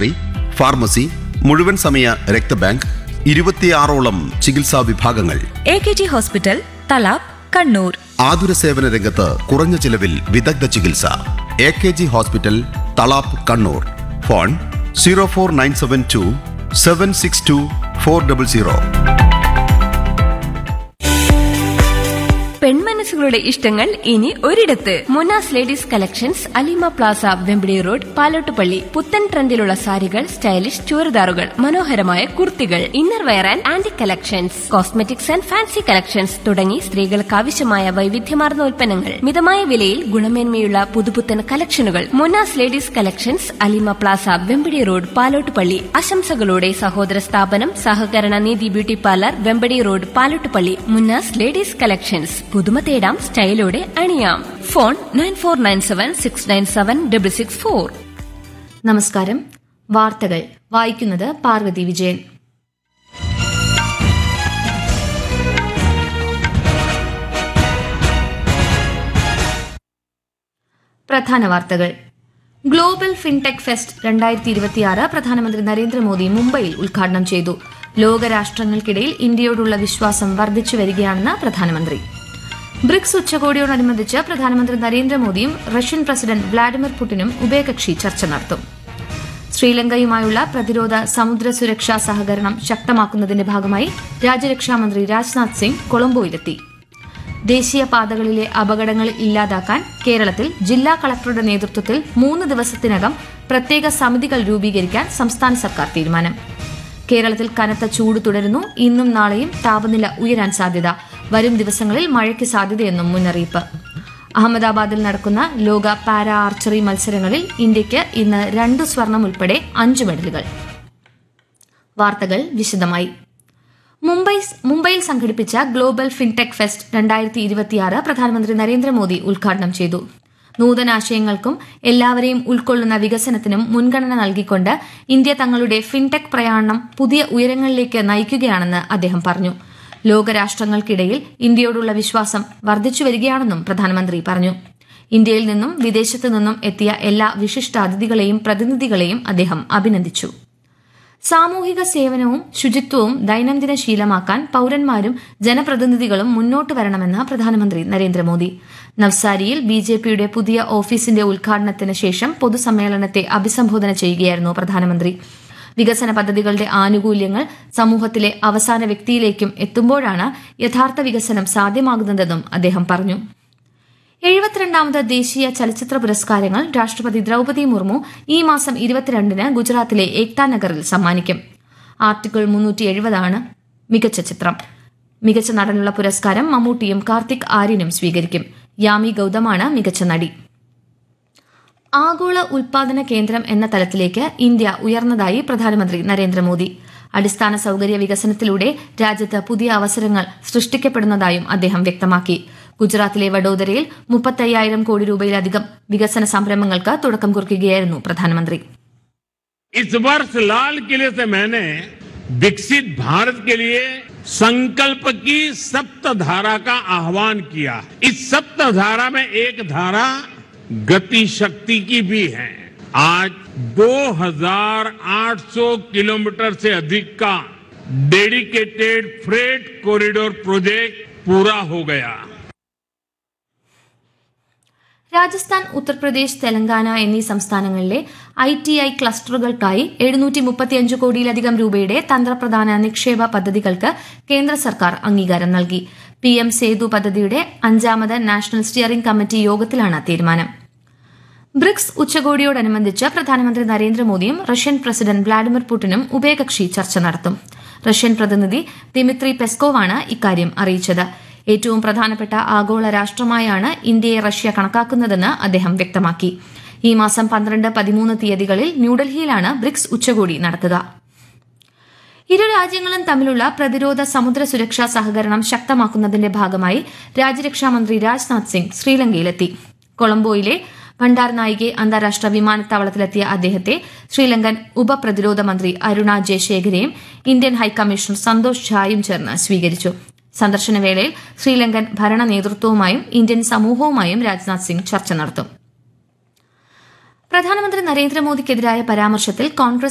ആശുപത്രി ഫാർമസി മുഴുവൻ സമയ രക്തബാങ്ക് ഇരുപത്തിയാറോളം ചികിത്സാ വിഭാഗങ്ങൾ A K G hospital Talap Kannur ആതുര സേവന രംഗത്ത് കുറഞ്ഞ ചിലവിൽ വിദഗ്ധ ചികിത്സ A K G hospital Talap Kannur phone zero four nine seven two seven six two four double zero പെൺമനസ്സുകളുടെ ഇഷ്ടങ്ങൾ ഇനി ഒരിടത്ത് Munas ladies collections Alima plaza Vembadi road Palottupalli പുത്തൻ ട്രെൻഡിലുള്ള സാരികൾ സ്റ്റൈലിഷ് ചുരിദാറുകൾ മനോഹരമായ കുർത്തികൾ inner wear and aunty collections cosmetics and fancy collections തുടങ്ങി സ്ത്രീകൾക്ക് ആവശ്യമായ വൈവിധ്യമാർന്ന ഉൽപ്പന്നങ്ങൾ മിതമായ വിലയിൽ ഗുണമേന്മയുള്ള പുതുപുത്തൻ കളക്ഷനുകൾ Munas ladies collections Alima plaza Vembadi road Palottupalli ആശംസകളോടെ സഹോദര സ്ഥാപനം സഹകരണ നീതി beauty parlour Vembadi road Palottupalli Munnas ladies collections പുതുമ തേടാം സ്റ്റൈലോടെ അണിയാം phone nine four nine seven six nine seven double six four നമസ്കാരം വാർത്തകൾ വായിക്കുന്നത് പാർവതി വിജയൻ പ്രധാന വാർത്തകൾ ഗ്ലോബൽ ഫിൻടെക് ഫെസ്റ്റ് രണ്ടായിരത്തി ഇരുപത്തിയാറ് പ്രധാനമന്ത്രി നരേന്ദ്രമോദി മുംബൈയിൽ ഉദ്ഘാടനം ചെയ്തു ലോകരാഷ്ട്രങ്ങൾക്കിടയിൽ ഇന്ത്യയോടുള്ള വിശ്വാസം വർദ്ധിച്ചു വരികയാണെന്ന് പ്രധാനമന്ത്രി ബ്രിക്സ് ഉച്ചകോടിയോടനുബന്ധിച്ച് പ്രധാനമന്ത്രി നരേന്ദ്രമോദിയും റഷ്യൻ പ്രസിഡന്റ് വ്ളാഡിമിർ പുടിനും ഉഭയകക്ഷി ചർച്ച നടത്തും ശ്രീലങ്കയുമായുള്ള പ്രതിരോധ സമുദ്ര സുരക്ഷാ സഹകരണം ശക്തമാക്കുന്നതിന്റെ ഭാഗമായി രാജ്യരക്ഷാമന്ത്രി രാജ്നാഥ് സിംഗ് കൊളംബോയിലെത്തി ദേശീയ പാതകളിലെ അപകടങ്ങൾ ഇല്ലാതാക്കാൻ കേരളത്തിൽ ജില്ലാ കളക്ടറുടെ നേതൃത്വത്തിൽ മൂന്ന് ദിവസത്തിനകം പ്രത്യേക സമിതികൾ രൂപീകരിക്കാൻ സംസ്ഥാന സർക്കാർ തീരുമാനം കേരളത്തിൽ കനത്ത ചൂട് തുടരുന്നു ഇന്നും നാളെയും താപനില ഉയരാൻ സാധ്യത വരും ദിവസങ്ങളിൽ മഴയ്ക്ക് സാധ്യതയെന്നും മുന്നറിയിപ്പ് അഹമ്മദാബാദിൽ നടക്കുന്ന ലോക പാരാ ആർച്ചറി മത്സരങ്ങളിൽ ഇന്ത്യയ്ക്ക് ഇന്ന് രണ്ട് സ്വർണം ഉൾപ്പെടെ അഞ്ച് മെഡലുകൾ വാർത്തകൾ വിശദമായി മുംബൈ മുംബൈയിൽ സംഘടിപ്പിച്ച ഗ്ലോബൽ ഫിൻടെക് ഫെസ്റ്റ് രണ്ടായിരത്തി ഇരുപത്തിയാറ് പ്രധാനമന്ത്രി നരേന്ദ്രമോദി ഉദ്ഘാടനം ചെയ്തു നൂതനാശയങ്ങൾക്കും എല്ലാവരെയും ഉൾക്കൊള്ളുന്ന വികസനത്തിനും മുൻഗണന നൽകിക്കൊണ്ട് ഇന്ത്യ തങ്ങളുടെ ഫിൻടെക് പ്രയാണം പുതിയ ഉയരങ്ങളിലേക്ക് നയിക്കുകയാണെന്ന് അദ്ദേഹം പറഞ്ഞു ലോകരാഷ്ട്രങ്ങൾക്കിടയിൽ ഇന്ത്യയോടുള്ള വിശ്വാസം വർദ്ധിച്ചു വരികയാണെന്നും പ്രധാനമന്ത്രി പറഞ്ഞു ഇന്ത്യയിൽ നിന്നും വിദേശത്തു നിന്നും എത്തിയ എല്ലാ വിശിഷ്ടാതിഥികളെയും പ്രതിനിധികളെയും അദ്ദേഹം അഭിനന്ദിച്ചു സാമൂഹിക സേവനവും ശുചിത്വവും ദൈനംദിന ശീലമാക്കാൻ പൌരന്മാരും ജനപ്രതിനിധികളും മുന്നോട്ട് വരണമെന്ന് പ്രധാനമന്ത്രി നരേന്ദ്രമോദി നവ്സാരിയിൽ ബി ജെ പിയുടെ പുതിയ ഓഫീസിന്റെ ഉദ്ഘാടനത്തിന് ശേഷം പൊതുസമ്മേളനത്തെ അഭിസംബോധന ചെയ്യുകയായിരുന്നു പ്രധാനമന്ത്രി വികസന പദ്ധതികളുടെ ആനുകൂല്യങ്ങൾ സമൂഹത്തിലെ അവസാന വ്യക്തിയിലേക്കും എത്തുമ്പോഴാണ് യഥാർത്ഥ വികസനം സാധ്യമാകുന്നതെന്നും അദ്ദേഹം പറഞ്ഞു എഴുപത്തിരണ്ടാമത് ദേശീയ ചലച്ചിത്ര പുരസ്കാരങ്ങൾ രാഷ്ട്രപതി ദ്രൌപതി മുർമു ഈ മാസം ഇരുപത്തിരണ്ടിന് ഗുജറാത്തിലെ ഏക്താ നഗറിൽ സമ്മാനിക്കും ആർട്ടിക്കിൾ മുന്നൂറ്റി എഴുപതാണ് മികച്ച ചിത്രം മികച്ച നടനുള്ള പുരസ്കാരം മമ്മൂട്ടിയും കാർത്തിക് ആര്യനും സ്വീകരിക്കും യാമി ഗൌതമാണ് മികച്ച നടി ആഗോള ഉൽപാദന കേന്ദ്രം എന്ന തലത്തിലേക്ക് ഇന്ത്യ ഉയർന്നതായി പ്രധാനമന്ത്രി നരേന്ദ്രമോദി അടിസ്ഥാന സൌകര്യ വികസനത്തിലൂടെ രാജ്യത്ത് പുതിയ അവസരങ്ങൾ സൃഷ്ടിക്കപ്പെടുന്നതായും അദ്ദേഹം വ്യക്തമാക്കി ഗുജറാത്തിലെ വഡോദരയിൽ മുപ്പത്തയ്യായിരം കോടി രൂപയിലധികം വികസന സംരംഭങ്ങൾക്ക് തുടക്കം കുറിക്കുകയായിരുന്നു പ്രധാനമന്ത്രി इस वर्ष लाल किले से मैंने विकसित भारत के लिए संकल्प की सप्तधारा का आह्वान किया इस सप्तधारा में एक धारा गति शक्ति की भी है आज 2,800 किलोमीटर से अधिक का डेडिकेटेड फ्रेट कॉरिडोर प्रोजेक्ट पूरा हो गया രാജസ്ഥാൻ ഉത്തർപ്രദേശ് തെലങ്കാന എന്നീ സംസ്ഥാനങ്ങളിലെ ഐ ടി ഐ ക്ലസ്റ്ററുകൾക്കായി എഴുന്നൂറ്റി മുപ്പത്തിയഞ്ച് കോടിയിലധികം രൂപയുടെ തന്ത്രപ്രധാന നിക്ഷേപ പദ്ധതികൾക്ക് കേന്ദ്ര സർക്കാർ അംഗീകാരം നൽകി പി എം സേതു പദ്ധതിയുടെ അഞ്ചാമത് നാഷണൽ സ്റ്റിയറിംഗ് കമ്മിറ്റി യോഗത്തിലാണ് തീരുമാനം ബ്രിക്സ് ഉച്ചകോടിയോടനുബന്ധിച്ച് പ്രധാനമന്ത്രി നരേന്ദ്രമോദിയും റഷ്യൻ പ്രസിഡന്റ് വ്ളാഡിമിർ പുടിനും ഉഭയകക്ഷി ചർച്ച നടത്തും റഷ്യൻ പ്രതിനിധി ദിമിത്രി പെസ്കോവാണ് ഇക്കാര്യം അറിയിച്ചത് ഏറ്റവും പ്രധാനപ്പെട്ട ആഗോള രാഷ്ട്രമായാണ് ഇന്ത്യയെ റഷ്യ കണക്കാക്കുന്നതെന്ന് അദ്ദേഹം വ്യക്തമാക്കി ഈ മാസം പന്ത്രണ്ട് പതിമൂന്ന് തീയതികളിൽ ന്യൂഡൽഹിയിലാണ് ബ്രിക്സ് ഉച്ചകോടി നടക്കുക ഇരു രാജ്യങ്ങളും തമ്മിലുള്ള പ്രതിരോധ സമുദ്ര സുരക്ഷാ സഹകരണം ശക്തമാക്കുന്നതിന്റെ ഭാഗമായി രാജ്യരക്ഷാമന്ത്രി രാജ്നാഥ് സിംഗ് ശ്രീലങ്കയിലെത്തി കൊളംബോയിലെ ഭണ്ഡാർ നായികെ അന്താരാഷ്ട്ര വിമാനത്താവളത്തിലെത്തിയ അദ്ദേഹത്തെ ശ്രീലങ്കൻ ഉപപ്രതിരോധ മന്ത്രി അരുണ ജയശേഖരയും ഇന്ത്യൻ ഹൈക്കമ്മീഷണർ സന്തോഷ് ഝായും ചേർന്ന് സ്വീകരിച്ചു സന്ദർശനവേളയിൽ ശ്രീലങ്കൻ ഭരണ നേതൃത്വവുമായും ഇന്ത്യൻ സമൂഹവുമായും രാജ്നാഥ് സിംഗ് ചർച്ച നടത്തും പ്രധാനമന്ത്രി നരേന്ദ്രമോദിക്കെതിരായ പരാമർശത്തിൽ കോൺഗ്രസ്